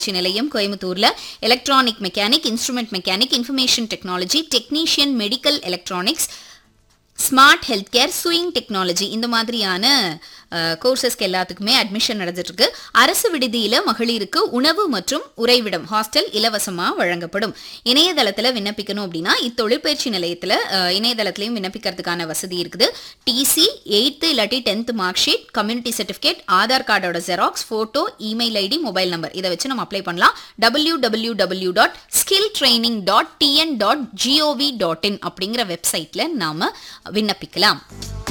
பயிற்சி நிலையம் கோயம்புத்தூர்ல electronic mechanic instrument mechanic information technology technician medical electronics smart health care sewing technology இந்த மாதிரியான கோர்சஸ்க்கு எல்லாத்துக்குமே அட்மிஷன் நடந்துட்டு இருக்கு அரசு விடுதியில மகளிருக்கு உணவு மற்றும் உறைவிடம் ஹாஸ்டல் இலவசமா வழங்கப்படும் இணையதளத்துல விண்ணப்பிக்கணும் அப்படின்னா இத்தொழிற்பயிற்சி நிலையத்துல அஹ், இணையதளத்திலையும் விண்ணப்பிக்கிறதுக்கான வசதி இருக்குது டிசி எயித்து இல்லாட்டி tenth mark sheet community certificate Aadhaar கார்டோட xerox photo email ID mobile number இதை வச்சு நம்ம அப்ளை பண்ணலாம் W W W dot skill training dot TN dot GOV dot in அப்படிங்கிற வெப்சைட்ல நாம விண்ணப்பிக்கலாம்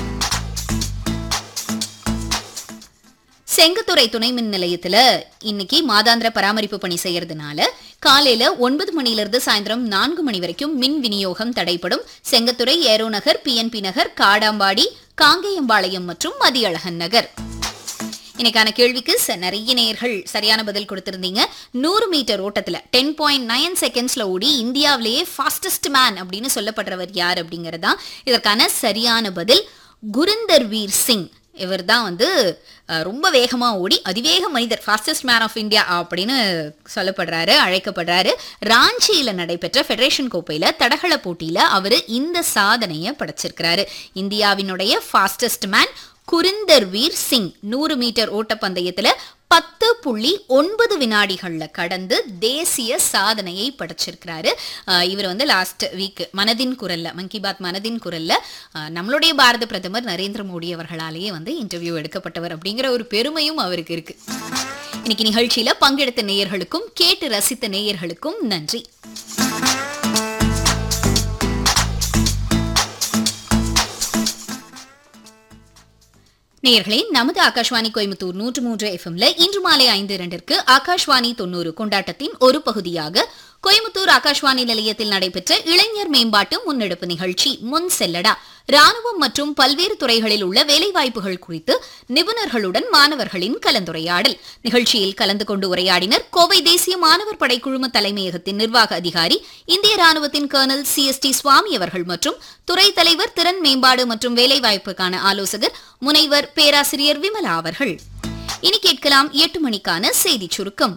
செங்கத்துறை துணை மின் நிலையத்துல இன்னைக்கு மாதாந்திர பராமரிப்பு பணி செய்யறதுனால காலையில ஒன்பது மணில இருந்து சாயந்தரம் நான்கு மணி வரைக்கும் மின் விநியோகம் தடைப்படும் செங்கத்துறை ஏரோ நகர் பிஎன்பி நகர் காடாம்பாடி காங்கேயம்பாளையம் மற்றும் மதியழகன் நகர் இன்னைக்கான கேள்விக்கு ச- நிறைய நேயர்கள் சரியான பதில் கொடுத்திருந்தீங்க நூறு மீட்டர் ஓட்டத்துல டென் பாயிண்ட் நைன் செகண்ட்ஸ்ல ஓடி இந்தியாவிலேயே ஃபாஸ்டஸ்ட் மேன் அப்படின்னு சொல்லப்படுறவர் யார் அப்படிங்கிறது தான் இதற்கான சரியான பதில் குரிந்தர் வீர் சிங் இவர் தான் வந்து அஹ், ரொம்ப வேகமா ஓடி அதிவேக மனிதர் ஃபாஸ்டஸ்ட் மேன் ஆஃப் இந்தியா அப்படின்னு சொல்லப்படுறாரு அழைக்கப்படுறாரு ராஞ்சியில நடைபெற்ற ஃபெடரேஷன் கோப்பையில தடகள போட்டியில அவர் இந்த சாதனையை படைச்சிருக்கிறாரு இந்தியாவினுடைய fastest man Gurindervir Singh நூறு மீட்டர் ஓட்டப்பந்தயத்துல பத்து புள்ளி ஒன்பது வினாடிகள்ல கடந்து தேசிய சாதனையை படைச்சிருக்கிறாரு அஹ் இவர் வந்து லாஸ்ட் வீக் மனதின் குரல்ல மன் கி பாத் மனதின் குரல்ல அஹ் நம்மளுடைய பாரத பிரதமர் நரேந்திர மோடி அவர்களாலேயே வந்து இன்டர்வியூ எடுக்கப்பட்டவர் அப்படிங்கிற ஒரு பெருமையும் அவருக்கு இருக்கு இன்னைக்கு நிகழ்ச்சியில பங்கெடுத்த நேயர்களுக்கும் கேட்டு ரசித்த நேயர்களுக்கும் நன்றி நேயர்களே நமது ஆகாஷ்வாணி கோயம்புத்தூர் நூற்று மூன்று எஃப்எம்ல இன்று மாலை ஐந்து இரண்டிற்கு ஆகாஷ்வாணி தொண்ணூறு கொண்டாட்டத்தின் ஒரு பகுதியாக கோயம்புத்தூர் ஆகாஷ்வாணி நிலையத்தில் நடைபெற்ற இளைஞர் மேம்பாட்டு முன்னெடுப்பு நிகழ்ச்சி முன் செல்லடா ராணுவம் மற்றும் பல்வேறு துறைகளில் உள்ள வேலைவாய்ப்புகள் குறித்து நிபுணர்களுடன் மாணவர்களின் கலந்துரையாடல் நிகழ்ச்சியில் கலந்து கொண்டு உரையாடினர் கோவை தேசிய மாணவர் படை குழும தலைமையகத்தின் நிர்வாக அதிகாரி இந்திய ராணுவத்தின் colonel C S D Swami அவர்கள் மற்றும் துறை தலைவர் திறன் மேம்பாடு மற்றும் வேலைவாய்ப்புக்கான ஆலோசகர் முனைவர் பேராசிரியர் விமலா அவர்கள் இனி கேட்கலாம் எட்டு மணிக்கான செய்திச் சுருக்கம்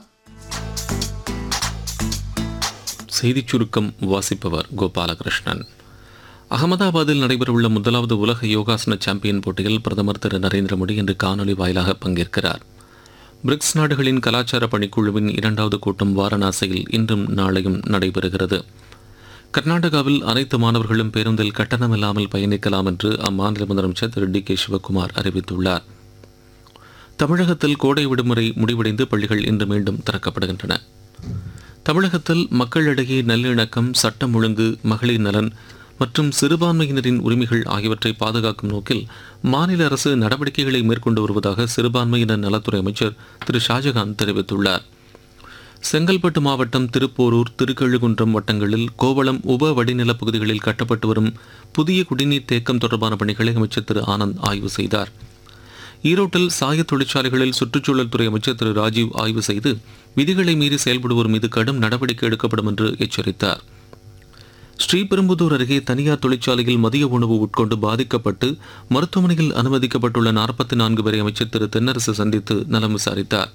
செய்திச் சுருக்கம் வாசிப்பவர் கோபாலகிருஷ்ணன் அகமதாபாத்தில் நடைபெறவுள்ள முதலாவது உலக யோகாசன சாம்பியன் போட்டியில் பிரதமர் திரு நரேந்திர மோடி இன்று காணொலி வாயிலாக பங்கேற்கிறார் பிரிக்ஸ் நாடுகளின் கலாச்சார பணிக்குழுவின் இரண்டாவது கூட்டம் வாரணாசியில் இன்றும் நாளையும் நடைபெறுகிறது கர்நாடகாவில் அனைத்து மாணவர்களும் பேருந்தில் கட்டணமில்லாமல் பயணிக்கலாம் என்று அம்மாநில முதலமைச்சர் திரு டி கே சிவக்குமார் அறிவித்துள்ளார் தமிழகத்தில் கோடை விடுமுறை முடிவடைந்து பள்ளிகள் இன்று மீண்டும் திறக்கப்படுகின்றன தமிழகத்தில் மக்களிடையே நல்லிணக்கம் சட்டம் ஒழுங்கு மகளிர் நலன் மற்றும் சிறுபான்மையினரின் உரிமைகள் ஆகியவற்றை பாதுகாக்கும் நோக்கில் மாநில அரசு நடவடிக்கைகளை மேற்கொண்டு வருவதாக சிறுபான்மையினர் நலத்துறை அமைச்சர் திரு ஷாஜகான் தெரிவித்துள்ளார் செங்கல்பட்டு மாவட்டம் திருப்போரூர் திருக்கழுகுன்றம் வட்டங்களில் கோவளம் உப வடிநில பகுதிகளில் கட்டப்பட்டு வரும் புதிய குடிநீர் தேக்கம் தொடர்பான பணிகளை அமைச்சர் திரு ஆனந்த் ஆய்வு செய்தார் ஈரோட்டில் சாய தொழிற்சாலைகளில் சுற்றுச்சூழல் துறை அமைச்சர் திரு ராஜீவ் ஆய்வு செய்து விதிகளை மீறி செயல்படுவோர் மீது கடும் நடவடிக்கை எடுக்கப்படும் என்று எச்சரித்தார் ஸ்ரீபெரும்புதூர் அருகே தனியார் தொழிற்சாலையில் மதிய உணவு உட்கொண்டு பாதிக்கப்பட்டு மருத்துவமனையில் அனுமதிக்கப்பட்டுள்ள நாற்பத்தி நான்கு பேரை அமைச்சர் திரு தென்னரசு சந்தித்து நலம் விசாரித்தார்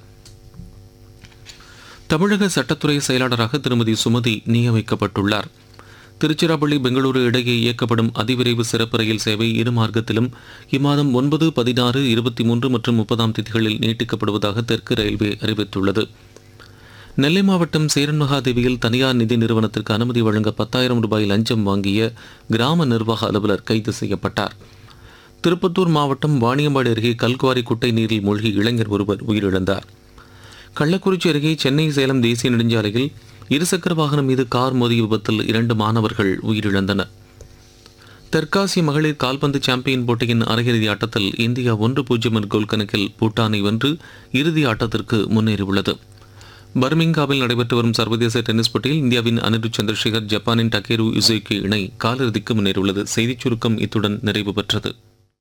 தமிழக சட்டத்துறை செயலாளராக திருமதி சுமதி நியமிக்கப்பட்டுள்ளார் திருச்சிராப்பள்ளி பெங்களூரு இடையே இயக்கப்படும் அதிவிரைவு சிறப்பு ரயில் சேவை இரு மார்க்கத்திலும் இம்மாதம் ஒன்பது பதினாறு இருபத்தி மூன்று மற்றும் முப்பதாம் தேதிகளில் நீட்டிக்கப்படுவதாக தெற்கு ரயில்வே அறிவித்துள்ளது நெல்லை மாவட்டம் சேரன் மகாதேவியில் தனியார் நிதி நிறுவனத்திற்கு அனுமதி வழங்க பத்தாயிரம் ரூபாய் லஞ்சம் வாங்கிய கிராம நிர்வாக அலுவலர் கைது செய்யப்பட்டார் திருப்பத்தூர் மாவட்டம் வாணியம்பாடி அருகே கல்குவாரி குட்டை நீரில் மூழ்கி இளைஞர் ஒருவர் உயிரிழந்தார் கள்ளக்குறிச்சி அருகே சென்னை சேலம் தேசிய நெடுஞ்சாலையில் இருசக்கர வாகனம் மீது கார் மோதிய விபத்தில் இரண்டு மாணவர்கள் உயிரிழந்தனர் தெற்காசிய மகளிர் கால்பந்து சாம்பியன் போட்டியின் அரையிறுதி ஆட்டத்தில் இந்தியா ஒன்று பூஜ்ஜியம் என்ற கோல் கணக்கில் பூட்டானை வென்று இறுதி ஆட்டத்திற்கு முன்னேறியுள்ளது பர்மிங்காவில் நடைபெற்று வரும் சர்வதேச டென்னிஸ் போட்டியில் இந்தியாவின் அனிருத் சந்திரசேகர் ஜப்பானின் டக்கேரு இசுக்கு இணை காலிறுதிக்கு முன்னேறியுள்ளது செய்திச் சுருக்கம் இத்துடன் நிறைவு பெற்றது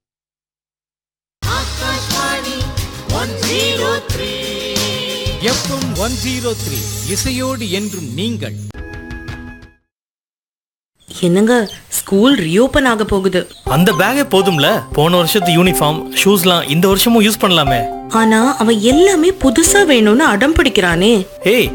எஃப்எம் ஒன் ஜீரோ த்ரீ இசையோடு என்றும் நீங்கள் என்னங்க ஸ்கூல் ரீஓபன் ஆக போகுது அந்த பேக்கே போதும்ல போன வருஷத்து யூனிஃபார்ம் ஷூஸ்லாம் இந்த வருஷமும் யூஸ் பண்ணலாமே ஆனா அவன் எல்லாமே புதுசா வேணும்னு அடம் பிடிக்கிறானே ஏய்